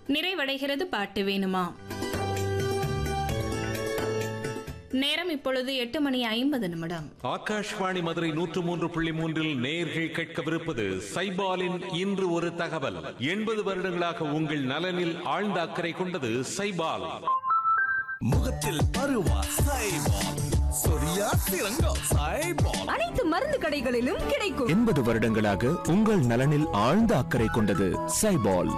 நிறைவடைகிறது பாட்டு வேணுமா நேரம் இப்பொழுது எட்டு மணி ஐம்பது நிமிடம் ஆகாஷ்வாணி மதுரை நூற்று மூன்று புள்ளி மூன்றில் நேயர்கள் கேட்கவிருப்பது சைபாலின் இன்று ஒரு தகவல் எண்பது வருடங்களாக உங்கள் நலனில் ஆழ்ந்த அக்கறை கொண்டது சைபால் முகத்தில் பருவா சைபால் சொரியா சிறங்கா சைபால் அனைத்து மருந்து கடைகளிலும் கிடைக்கும் எண்பது வருடங்களாக உங்கள் நலனில் ஆழ்ந்த அக்கறை கொண்டது சைபால்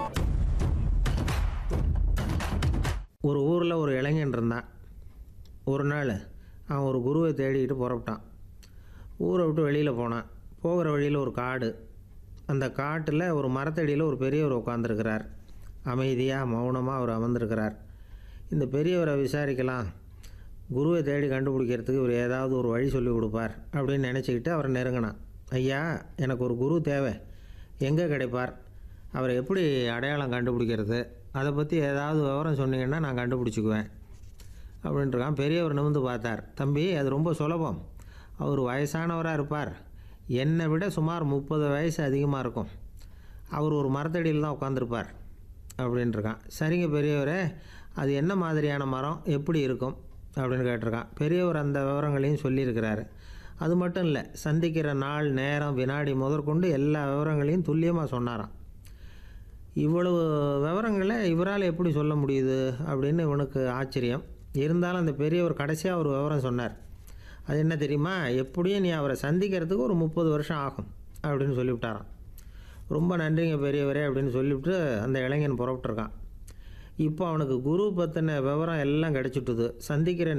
ஒரு ஊரில் ஒரு இளைஞன் இருந்தான் ஒரு நாள் அவன் ஒரு குருவை தேடிக்கிட்டு புறப்பட்டான் ஊரை விட்டு வெளியில் போனான் போகிற வழியில் ஒரு காடு அந்த காட்டில் ஒரு மரத்தடியில் ஒரு பெரியவர் உட்காந்துருக்கிறார் அமைதியாக மௌனமாக அவர் அமர்ந்திருக்கிறார் இந்த பெரியவரை விசாரிக்கலாம் குருவை தேடி கண்டுபிடிக்கிறதுக்கு இவர் ஏதாவது ஒரு வழி சொல்லி கொடுப்பார் அப்படின்னு நினச்சிக்கிட்டு அவரை நெருங்கினான் ஐயா எனக்கு ஒரு குரு தேவை எங்கே கிடைப்பார் அவரை எப்படி அடையாளம் கண்டுபிடிக்கிறது அதை பற்றி ஏதாவது விவரம் சொன்னீங்கன்னா நான் கண்டுபிடிச்சிக்குவேன் அப்படின்ட்டுருக்கான் பெரியவர் நிமிந்து பார்த்தார் தம்பி அது ரொம்ப சுலபம் அவர் வயசானவராக இருப்பார் என்னை விட சுமார் முப்பது வயசு அதிகமாக இருக்கும் அவர் ஒரு மரத்தடியில் தான் உட்காந்துருப்பார் அப்படின்ட்டுருக்கான் சரிங்க பெரியவரே அது என்ன மாதிரியான மரம் எப்படி இருக்கும் அப்படின்னு கேட்டிருக்கான் பெரியவர் அந்த விவரங்களையும் சொல்லியிருக்கிறாரு அது மட்டும் இல்லை சந்திக்கிற நாள் நேரம் வினாடி முதற்கொண்டு எல்லா விவரங்களையும் துல்லியமாக சொன்னாராம் இவ்வளவு விவரங்களை இவரால் எப்படி சொல்ல முடியுது அப்படின்னு இவனுக்கு ஆச்சரியம் இருந்தாலும் அந்த பெரியவர் கடைசியாக ஒரு விவரம் சொன்னார் அது என்ன தெரியுமா எப்படியும் நீ அவரை சந்திக்கிறதுக்கு ஒரு முப்பது வருஷம் ஆகும் அப்படின்னு சொல்லிவிட்டாராம் ரொம்ப நன்றிங்க பெரியவரே அப்படின்னு சொல்லிவிட்டு அந்த இளைஞன் புறப்பட்டுருக்கான் இப்போ அவனுக்கு குரு பற்றின விவரம் எல்லாம் கிடச்சிட்டுது சந்திக்கிற